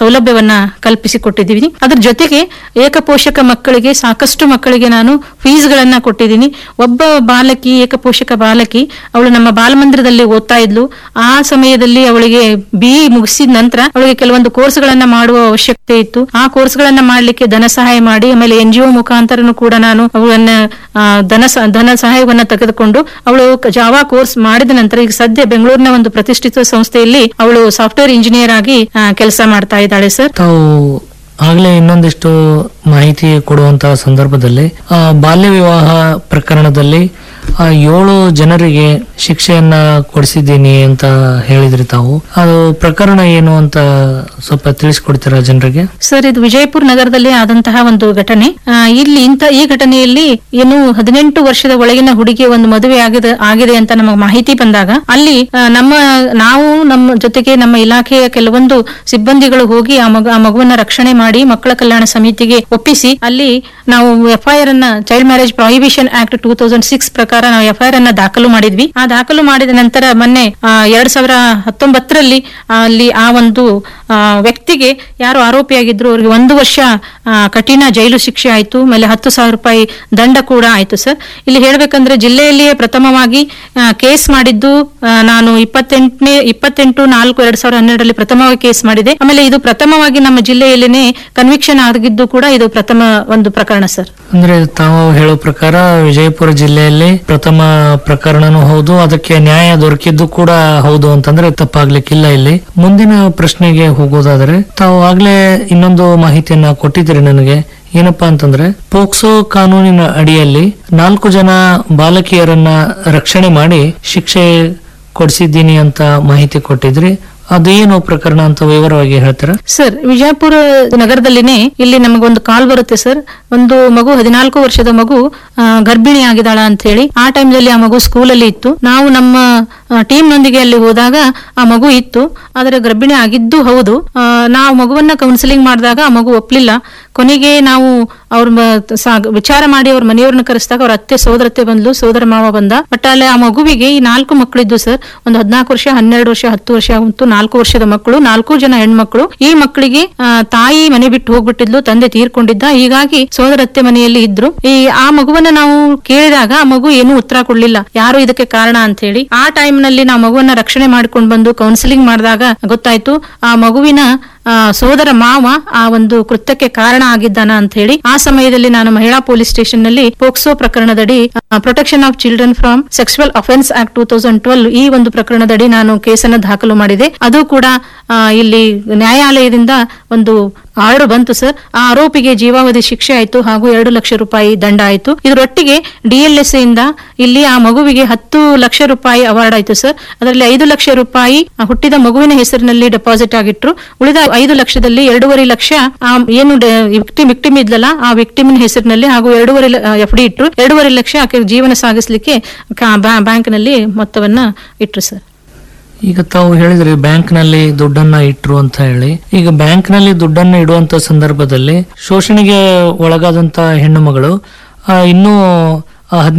ಸೌಲಭ್ಯವನ್ನ ಕಲ್ಪಿಸಿಕೊಟ್ಟಿದ್ದೀವಿ ಅದ್ರ ಜೊತೆಗೆ ಏಕಪೋಷಕ ಮಕ್ಕಳಿಗೆ ಸಾಕಷ್ಟು ಮಕ್ಕಳಿಗೆ ನಾನು ಫೀಸ್ಗಳನ್ನ ಕೊಟ್ಟಿದ್ದೀನಿ ಒಬ್ಬ ಬಾಲಕಿ ಏಕಪೋಷಕ ಬಾಲಕಿ ಅವಳು ನಮ್ಮ ಬಾಲಮಂದಿರದಲ್ಲಿ ಓದ್ತಾ ಇದ್ಲು ಆ ಸಮಯದಲ್ಲಿ ಅವಳಿಗೆ ಬಿ ಮುಗಿಸಿದ ನಂತರ ಅವಳಿಗೆ ಕೆಲವೊಂದು ಕೋರ್ಸ್ಗಳನ್ನ ಮಾಡುವ ಅವಶ್ಯಕತೆ ಇತ್ತು ಆ ಕೋರ್ಸ್ಗಳನ್ನ ಮಾಡ್ಲಿಕ್ಕೆ ಧನ ಸಹಾಯ ಮಾಡಿ ಆಮೇಲೆ ಎನ್ ಜಿ ಒ ಮುಖಾಂತರನು ಕೂಡ ನಾನು ಅವಳನ್ನ ಆ, ಧನ ಸ- ಧನ ಸಹಾಯವನ್ನ ತೆಗೆದುಕೊಂಡು ಅವಳು ಜಾವಾ ಕೋರ್ಸ್ ಮಾಡಿದ ನಂತರ ಈಗ ಸದ್ಯ ಬೆಂಗಳೂರಿನ ಒಂದು ಪ್ರತಿಷ್ಠಿತ ಸಂಸ್ಥೆಯಲ್ಲಿ ಅವಳು ಸಾಫ್ಟ್ವೇರ್ ಇಂಜಿನಿಯರ್ ಆಗಿ ಕೆಲಸ ಮಾಡ್ತಾ ಇದ್ದಾಳೆ ಸರ್ ತಾವು ಆಗ್ಲೇ ಇನ್ನೊಂದಿಷ್ಟು ಮಾಹಿತಿ ಕೊಡುವಂತಹ ಸಂದರ್ಭದಲ್ಲಿ ಆ, ಬಾಲ್ಯ ವಿವಾಹ ಪ್ರಕರಣದಲ್ಲಿ ಆ ಏಳು ಜನರಿಗೆ ಶಿಕ್ಷೆಯನ್ನ ಕೊಡಿಸಿದ್ದೀನಿ ಅಂತ ಹೇಳಿದ್ರಿ ತಾವು ಅದು ಪ್ರಕರಣ ಏನು ಅಂತ ಸ್ವಲ್ಪ ತಿಳಿಸ್ಕೊಡ್ತೀರಾ ಜನರಿಗೆ ಸರ್ ಇದು ವಿಜಯಪುರ ನಗರದಲ್ಲಿ ಆದಂತಹ ಒಂದು ಘಟನೆ ಆ, ಇಲ್ಲಿ ಇಂತ ಈ ಘಟನೆಯಲ್ಲಿ ಏನು ಹದಿನೆಂಟು ವರ್ಷದ ಒಳಗಿನ ಹುಡುಗಿ ಒಂದು ಮದುವೆ ಆಗಿದೆ ಆಗಿದೆ ಅಂತ ನಮಗೆ ಮಾಹಿತಿ ಬಂದಾಗ ಅಲ್ಲಿ ಆ, ನಮ್ಮ ನಾವು ನಮ್ಮ ಜೊತೆಗೆ ನಮ್ಮ ಇಲಾಖೆಯ ಕೆಲವೊಂದು ಸಿಬ್ಬಂದಿಗಳು ಹೋಗಿ ಆ ಮಗು ಆ ಮಗುವನ್ನ ರಕ್ಷಣೆ ಮಾಡಿ ಮಕ್ಕಳ ಕಲ್ಯಾಣ ಸಮಿತಿಗೆ ಒಪ್ಪಿಸಿ ಅಲ್ಲಿ ನಾವು ಎಫ್ಐಆರ್ ಅನ್ನ child marriage prohibition act two thousand six ಪ್ರಕಾರ ನಾವು ಎಫ್ಐಆರ್ ಅನ್ನ ದಾಖಲು ಮಾಡಿದ್ವಿ ಆ ದಾಖಲು ಮಾಡಿದ ನಂತರ ಮೊನ್ನೆ ಆ, ಎರಡ್ ಸಾವಿರ ಹತ್ತೊಂಬತ್ತರಲ್ಲಿ ಅಲ್ಲಿ ಆ ಒಂದು ಆ, ವ್ಯಕ್ತಿಗೆ ಯಾರು ಆರೋಪಿಯಾಗಿದ್ರು ಅವರಿಗೆ ಒಂದು ವರ್ಷ ಆ, ಕಠಿಣ ಜೈಲು ಶಿಕ್ಷೆ ಆಯ್ತು ಆಮೇಲೆ ಹತ್ತು ಸಾವಿರ ರೂಪಾಯಿ ದಂಡ ಕೂಡ ಆಯ್ತು ಸರ್ ಇಲ್ಲಿ ಹೇಳ್ಬೇಕಂದ್ರೆ ಜಿಲ್ಲೆಯಲ್ಲಿಯೇ ಪ್ರಥಮವಾಗಿ ಆ, ಕೇಸ್ ಮಾಡಿದ್ದು ಆ, ನಾನು ಇಪ್ಪತ್ತೆಂಟನೇ ಇಪ್ಪತ್ತೆಂಟು ನಾಲ್ಕು ಎರಡ್ ಸಾವಿರದ ಹನ್ನೆರಡರಲ್ಲಿ ಪ್ರಥಮವಾಗಿ ಕೇಸ್ ಮಾಡಿದೆ ಆಮೇಲೆ ಇದು ಪ್ರಥಮವಾಗಿ ನಮ್ಮ ಜಿಲ್ಲೆಯಲ್ಲಿನೇ ಕನ್ವಿಕ್ಷನ್ ಆಗಿದ್ದು ಕೂಡ ಇದು ಪ್ರಥಮ ಒಂದು ಪ್ರಕರಣ ಸರ್ ಅಂದ್ರೆ ತಾವು ಹೇಳೋ ಪ್ರಕಾರ ವಿಜಯಪುರ ಜಿಲ್ಲೆಯಲ್ಲಿ ಪ್ರಥಮ ಪ್ರಕರಣನೂ ಹೌದು ಅದಕ್ಕೆ ನ್ಯಾಯ ದೊರಕಿದ್ದು ಕೂಡ ಹೌದು ಅಂತಂದ್ರೆ ತಪ್ಪಾಗ್ಲಿಕ್ಕಿಲ್ಲ ಇಲ್ಲಿ ಮುಂದಿನ ಪ್ರಶ್ನೆಗೆ ಹೋಗೋದಾದ್ರೆ ತಾವು ಆಗ್ಲೇ ಇನ್ನೊಂದು ಮಾಹಿತಿಯನ್ನ ಕೊಟ್ಟಿದ್ದೀರಿ ನನಗೆ ಏನಪ್ಪಾ ಅಂತಂದ್ರೆ ಪೋಕ್ಸೋ ಕಾನೂನಿನ ಅಡಿಯಲ್ಲಿ ನಾಲ್ಕು ಜನ ಬಾಲಕಿಯರನ್ನ ರಕ್ಷಣೆ ಮಾಡಿ ಶಿಕ್ಷೆ ಕೊಡಿಸಿದ್ದೀನಿ ಅಂತ ಮಾಹಿತಿ ಕೊಟ್ಟಿದ್ರಿ ಅದೇನು ಪ್ರಕರಣ ಅಂತ ವಿವರವಾಗಿ ಹೇಳ್ತೀರಾ ಸರ್ ವಿಜಯಪುರ ನಗರದಲ್ಲಿನೇ ಇಲ್ಲಿ ನಮಗೊಂದು ಕಾಲ್ ಬರುತ್ತೆ ಸರ್ ಒಂದು ಮಗು ಹದಿನಾಲ್ಕು ವರ್ಷದ ಮಗು ಆ, ಗರ್ಭಿಣಿ ಆಗಿದಾಳ ಅಂತ ಹೇಳಿ ಆ ಟೈಮ್ದಲ್ಲಿ ಆ ಮಗು ಸ್ಕೂಲಲ್ಲಿ ಇತ್ತು ನಾವು ನಮ್ಮ ಟೀಮ್ ನೊಂದಿಗೆ ಅಲ್ಲಿ ಹೋದಾಗ ಆ ಮಗು ಇತ್ತು ಆದರೆ ಗರ್ಭಿಣಿ ಆಗಿದ್ದು ಹೌದು ಆ, ನಾವು ಮಗುವನ್ನ ಕೌನ್ಸಿಲಿಂಗ್ ಮಾಡಿದಾಗ ಆ ಮಗು ಒಪ್ಲಿಲ್ಲ ಕೊನೆಗೆ ನಾವು ಅವ್ರ ಮ- ಸಾ- ವಿಚಾರ ಮಾಡಿ ಅವ್ರ ಮನೆಯವ್ರನ್ನ ಕರೆಸಿದಾಗ ಅವ್ರ ಅತ್ತೆ ಸೋದರತ್ತೆ ಬಂದ್ಲು ಸೋದರ ಮಾವ ಬಂದ ಬಟ್ ಅಲ್ಲಿ ಆ ಮಗುವಿಗೆ ಈ ನಾಲ್ಕು ಮಕ್ಕಳಿದ್ದು ಸರ್ ಒಂದು ಹದಿನಾಲ್ಕು ವರ್ಷ ಹನ್ನೆರಡು ವರ್ಷ ಹತ್ತು ವರ್ಷ ಮತ್ತು ನಾಲ್ಕು ವರ್ಷದ ಮಕ್ಕಳು ನಾಲ್ಕು ಜನ ಹೆಣ್ಮಕ್ಳು ಈ ಮಕ್ಕಳಿಗೆ ಆ, ತಾಯಿ ಮನೆ ಬಿಟ್ಟು ಹೋಗ್ಬಿಟ್ಟಿದ್ಲು ತಂದೆ ತೀರ್ಕೊಂಡಿದ್ದ ಹೀಗಾಗಿ ಸೋದರತ್ತೆ ಮನೆಯಲ್ಲಿ ಇದ್ರು ಈ ಆ ಮಗುವನ್ನ ನಾವು ಕೇಳಿದಾಗ ಆ ಮಗು ಏನು ಉತ್ತರ ಕೊಡ್ಲಿಲ್ಲ ಯಾರು ಇದಕ್ಕೆ ಕಾರಣ ಅಂತ ಹೇಳಿ ಆ ಟೈಮ್ ನಲ್ಲಿ ನಾವು ಮಗುವನ್ನ ರಕ್ಷಣೆ ಮಾಡ್ಕೊಂಡು ಬಂದು ಕೌನ್ಸಿಲಿಂಗ್ ಮಾಡಿದಾಗ ಗೊತ್ತಾಯ್ತು ಆ ಮಗುವಿನ ಆ, ಸೋದರ ಮಾವ ಆ ಒಂದು ಕೃತ್ಯಕ್ಕೆ ಕಾರಣ ಆಗಿದ್ದಾನ ಅಂತ ಹೇಳಿ ಆ ಸಮಯದಲ್ಲಿ ನಾನು ಮಹಿಳಾ ಪೊಲೀಸ್ ಸ್ಟೇಷನ್ ನಲ್ಲಿ ಪೋಕ್ಸೋ ಪ್ರಕರಣದಡಿ protection of children from sexual offence act two thousand twelve ಈ ಒಂದು ಪ್ರಕರಣದಡಿ ನಾನು ಕೇಸನ್ನು ದಾಖಲು ಮಾಡಿದೆ ಅದು ಕೂಡ ಆ, ಇಲ್ಲಿ ನ್ಯಾಯಾಲಯದಿಂದ ಒಂದು ಆರ್ಡರ್ ಬಂತು ಸರ್ ಆ ಆರೋಪಿಗೆ ಜೀವಾವಧಿ ಶಿಕ್ಷೆ ಆಯ್ತು ಹಾಗೂ ಎರಡು ಲಕ್ಷ ರೂಪಾಯಿ ದಂಡ ಆಯ್ತು ಇದರೊಟ್ಟಿಗೆ ಡಿಎಲ್ಎಸ್ ಇಂದ ಇಲ್ಲಿ ಆ ಮಗುವಿಗೆ ಹತ್ತು ಲಕ್ಷ ರೂಪಾಯಿ ಅವಾರ್ಡ್ ಆಯ್ತು ಸರ್ ಅದರಲ್ಲಿ ಐದು ಲಕ್ಷ ರೂಪಾಯಿ ಆ ಹುಟ್ಟಿದ ಮಗುವಿನ ಹೆಸರಿನಲ್ಲಿ ಡೆಪಾಸಿಟ್ ಆಗಿಟ್ರು ಉಳಿದ ಐದು ಲಕ್ಷದಲ್ಲಿ ಎರಡೂವರೆ ಲಕ್ಷ ಆ ಏನು ವಿಕ್ಟಿಮ್ ವಿಕ್ಟಿಮ್ ಇದ್ಲಲ್ಲ ಆ ವಿಕ್ಟಿಮಿನ ಹೆಸರಿನಲ್ಲಿ ಹಾಗೂ ಎರಡೂವರೆ ಎಫ್ ಡಿ ಇಟ್ರು ಎರಡೂವರೆ ಲಕ್ಷ ಆಕೆ ಜೀವನ ಸಾಗಿಸ್ಲಿಕ್ಕೆ ಬ್ಯಾಂಕ್ ನಲ್ಲಿ ಮೊತ್ತವನ್ನ ಇಟ್ರು ಸರ್ ಈಗ ತಾವು ಹೇಳಿದ್ರಿ ಬ್ಯಾಂಕ್ ನಲ್ಲಿ ದುಡ್ಡನ್ನ ಇಟ್ರು ಅಂತ ಹೇಳಿ ಈಗ ಬ್ಯಾಂಕ್ ನಲ್ಲಿ ದುಡ್ಡನ್ನ ಇಡುವಂತ ಸಂದರ್ಭದಲ್ಲಿ ಶೋಷಣೆಗೆ ಒಳಗಾದಂತ ಹೆಣ್ಣು ಮಗಳು ಆ, ಇನ್ನೂ ಹದಿನೆಂಟು